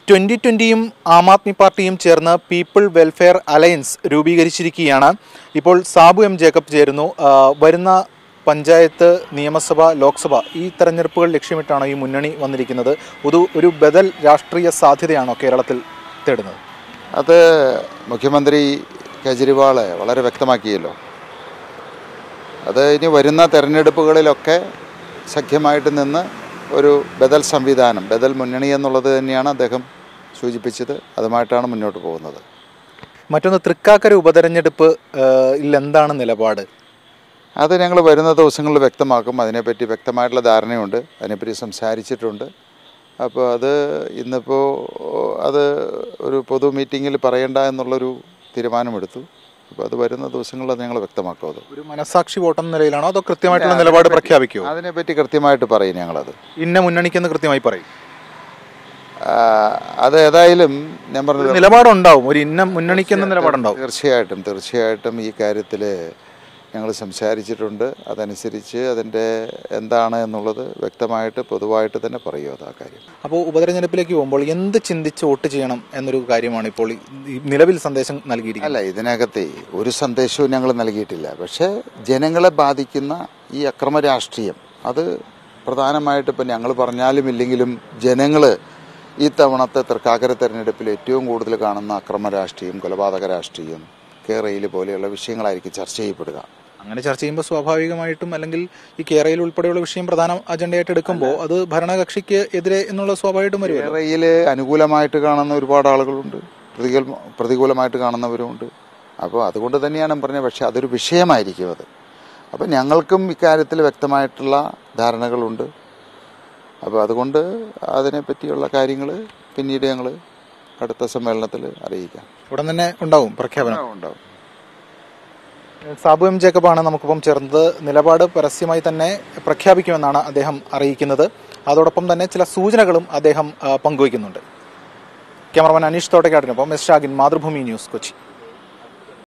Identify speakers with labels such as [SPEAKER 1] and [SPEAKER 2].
[SPEAKER 1] twenty ട്വൻ്റിയും ആം ആദ്മി പാർട്ടിയും ചേർന്ന് people welfare alliance രൂപീകരിച്ചിരിക്കുകയാണ് ഇപ്പോൾ സാബു എം ജേക്കബ് ചേരുന്നു ആ, വരുന്ന പഞ്ചായത്ത് നിയമസഭ ലോക്സഭ ഈ തെരഞ്ഞെടുപ്പുകൾ ലക്ഷ്യമിട്ടാണ് ഈ മുന്നണി വന്നിരിക്കുന്നത് ഒരു ഒരു ബദൽ രാഷ്ട്രീയ സാധ്യതയാണോ കേരളത്തിൽ തേടുന്നത്
[SPEAKER 2] അത് മുഖ്യമന്ത്രി കേജ്രിവാൾ വളരെ വ്യക്തമാക്കിയല്ലോ അത് ഇനി വരുന്ന തെരഞ്ഞെടുപ്പുകളിലൊക്കെ സഖ്യമായിട്ട് നിന്ന് ഒരു ബദൽ സംവിധാനം ബദൽ മുന്നണി എന്നുള്ളത് തന്നെയാണ് അദ്ദേഹം സൂചിപ്പിച്ചത് അതുമായിട്ടാണ് മുന്നോട്ട് പോകുന്നത്
[SPEAKER 1] മറ്റൊന്ന് തൃക്കാക്കര ഉപതെരഞ്ഞെടുപ്പ് ആ, യിൽ എന്താണ് നിലപാട്
[SPEAKER 2] അത് ഞങ്ങൾ വരുന്ന ദിവസങ്ങളിൽ വ്യക്തമാക്കും അതിനെപ്പറ്റി വ്യക്തമായിട്ടുള്ള ധാരണയുണ്ട് അതിനെപ്പറ്റി സംസാരിച്ചിട്ടുണ്ട് അപ്പോൾ അത് ഇന്നിപ്പോൾ അത് ഒരു പൊതു മീറ്റിങ്ങിൽ പറയണ്ട എന്നുള്ളൊരു തീരുമാനമെടുത്തു അപ്പോൾ അത് വരുന്ന ദിവസങ്ങളിൽ അത് ഞങ്ങൾ വ്യക്തമാക്കും അത്
[SPEAKER 1] ഒരു മനസാക്ഷി വോട്ടെന്ന നിലയിലാണോ അതോ കൃത്യമായിട്ടുള്ള നിലപാട് പ്രഖ്യാപിക്കുമോ
[SPEAKER 2] അതിനെപ്പറ്റി കൃത്യമായിട്ട് പറയും ഞങ്ങളത്
[SPEAKER 1] ഇന്ന മുന്നണിക്കെന്ന് കൃത്യമായി പറയും
[SPEAKER 2] ആ, അത് ഏതായാലും ഞാൻ
[SPEAKER 1] ഒരു
[SPEAKER 2] പറഞ്ഞത്
[SPEAKER 1] നിലപാടുണ്ടാവും ഒരു ഇന്ന മുന്നണിക്കെന്ന നിലപാടുണ്ടാവും
[SPEAKER 2] തീർച്ചയായിട്ടും തീർച്ചയായിട്ടും ഈ കാര്യത്തിൽ ഞങ്ങൾ സംസാരിച്ചിട്ടുണ്ട് അതനുസരിച്ച് അതിൻ്റെ എന്താണ് എന്നുള്ളത് വ്യക്തമായിട്ട് പൊതുവായിട്ട് തന്നെ പറയും അത് ആ കാര്യം
[SPEAKER 1] അപ്പോൾ ഉപതെരഞ്ഞെടുപ്പിലേക്ക് പോകുമ്പോൾ എന്ത് ചിന്തിച്ച് വോട്ട് ചെയ്യണം എന്നൊരു കാര്യമാണ് ഇപ്പോൾ ഈ- ഈ നിലവിൽ സന്ദേശം നൽകിയിരിക്കുന്നത്
[SPEAKER 2] അല്ല ഇതിനകത്തെ ഒരു സന്ദേശവും ഞങ്ങൾ നൽകിയിട്ടില്ല പക്ഷേ ജനങ്ങളെ ബാധിക്കുന്ന ഈ അക്രമ രാഷ്ട്രീയം അത് പ്രധാനമായിട്ട് ഇപ്പം ഞങ്ങൾ പറഞ്ഞാലും ഇല്ലെങ്കിലും ജനങ്ങൾ ഈ തവണത്തെ തൃക്കാക്കര തെരഞ്ഞെടുപ്പിൽ ഏറ്റവും കൂടുതൽ കാണുന്ന അക്രമ രാഷ്ട്രീയം കൊലപാതക രാഷ്ട്രീയം കേരയിൽ പോലെയുള്ള വിഷയങ്ങളായിരിക്കും ചർച്ച ചെയ്യപ്പെടുക
[SPEAKER 1] അങ്ങനെ ചർച്ച ചെയ്യുമ്പോൾ സ്വാഭാവികമായിട്ടും അല്ലെങ്കിൽ ഈ കേരളയിൽ ഉൾപ്പെടെയുള്ള വിഷയം പ്രധാന അജണ്ടയായിട്ട് എടുക്കുമ്പോൾ അത് ഭരണകക്ഷിക്ക് എതിരെ എന്നുള്ള സ്വാഭാവികമായിട്ടും വരുമല്ലോ
[SPEAKER 2] കേരളയിൽ അനുകൂലമായിട്ട് കാണുന്ന ഒരുപാട് ആളുകളുണ്ട് പ്രതികൂല പ്രതികൂലമായിട്ട് കാണുന്നവരുമുണ്ട് അപ്പോൾ അതുകൊണ്ട് തന്നെയാണ് ഞാൻ പറഞ്ഞത് പക്ഷേ അതൊരു വിഷയമായിരിക്കും അത് അപ്പോൾ ഞങ്ങൾക്കും ഇക്കാര്യത്തിൽ വ്യക്തമായിട്ടുള്ള ധാരണകളുണ്ട് അപ്പോൾ അതുകൊണ്ട് അതിനെപ്പറ്റിയുള്ള കാര്യങ്ങൾ പിന്നീട് ഞങ്ങൾ അടുത്ത സമ്മേളനത്തിൽ അറിയിക്കാം
[SPEAKER 1] ഉടൻ തന്നെ ഉണ്ടാവും പ്രഖ്യാപനം
[SPEAKER 2] ഉണ്ടാവും
[SPEAKER 1] സാബു എം ജേക്കബാണ് നമുക്കിപ്പം ചേർന്നത് നിലപാട് പരസ്യമായി തന്നെ പ്രഖ്യാപിക്കുമെന്നാണ് അദ്ദേഹം അറിയിക്കുന്നത് അതോടൊപ്പം തന്നെ ചില സൂചനകളും അദ്ദേഹം ആ, പങ്കുവയ്ക്കുന്നുണ്ട് ക്യാമറമാൻ അനീഷ് തോട്ടക്കാടിനൊപ്പം എസ് ഷാഗിൻ മാതൃഭൂമി ന്യൂസ് കൊച്ചി